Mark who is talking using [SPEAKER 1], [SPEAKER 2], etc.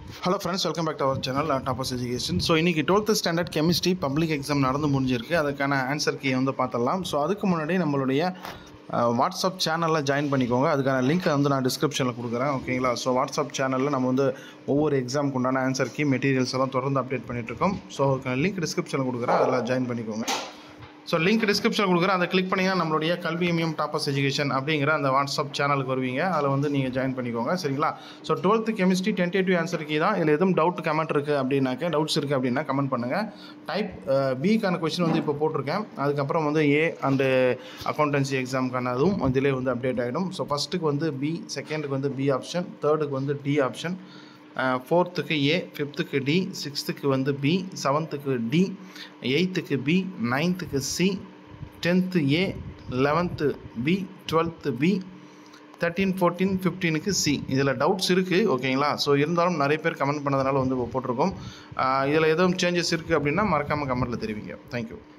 [SPEAKER 1] hello friends welcome back to our channel toppers education so இன்றைக்கி twelfth standard chemistry public exam நடந்து முடிஞ்சிருக்கு அதுக்கான answer key வந்து பார்த்துடலாம் ஸோ அதுக்கு முன்னாடி நம்மளுடைய அஹ், வாட்ஸ்அப் சேனலில் ஜாயின் பண்ணிக்கோங்க அதுக்கான லிங்க்கை வந்து நான் டிஸ்கிரிப்ஷனில் கொடுக்குறேன் ஓகேங்களா ஸோ வாட்ஸ்அப் சேனலில் நம்ம வந்து ஒவ்வொரு எக்ஸாமுக்கு உண்டான ஆன்சர் கீ மெட்டீரியல்ஸ் எல்லாம் தொடர்ந்து அப்டேட் பண்ணிகிட்ருக்கோம் ஸோ அதுக்கான லிங்க் டிஸ்கிரிப்ஷனில் கொடுக்குறேன் அதில் ஜாயின் பண்ணிக்கோங்க ஸோ லிங்க் டிஸ்கிரிப்ஷனில் கொடுக்குறேன் அதை கிளிக் பண்ணிங்கன்னா நம்மளுடைய கல்வி இமியம் டாப்பர்ஸ் எஜுகேஷன் அப்படிங்கிற அந்த வாட்ஸ்அப் சேனலுக்கு வருவீங்க அதில் வந்து நீங்கள் ஜாயின் பண்ணிக்கோங்க சரிங்களா so twelfth chemistry tentative answer key தான் இதில் எதுவும் டவுட் கமெண்ட் இருக்குது அப்படின்னாக்க டவுட்ஸ் இருக்குது அப்படின்னா கமெண்ட் பண்ணுங்கள் டைப் பிக்கான கொஸ்டின் வந்து இப்போ போட்டிருக்கேன் அதுக்கப்புறம் வந்து ஏ அண்டு அக்கௌண்டன்சி எக்ஸாமுக்கான அதுவும் இதிலே வந்து அப்டேட் ஆகிடும் ஸோ ஃபஸ்ட்டுக்கு வந்து பி செகண்டுக்கு வந்து பி ஆப்ஷன் தேர்டுக்கு வந்து டி ஆப்ஷன் ஃபோர்த்துக்கு ஏ ஃபிஃப்த்துக்கு டி சிக்ஸ்த்துக்கு வந்து பி செவன்த்துக்கு டி எயித்துக்கு பி நைன்த்துக்கு C tenth A eleventh B twelfth B thirteen fourteen ஃபிஃப்டீனுக்கு சி இதில் டவுட்ஸ் இருக்குது ஓகேங்களா ஸோ இருந்தாலும் நிறைய பேர் கமெண்ட் பண்ணதுனால வந்து இப்போ போட்டிருக்கோம் இதில் எதுவும் சேஞ்சஸ் இருக்குது அப்படின்னா மறக்காமல் கமெண்ட்டில் தெரிவிங்க தேங்க்யூ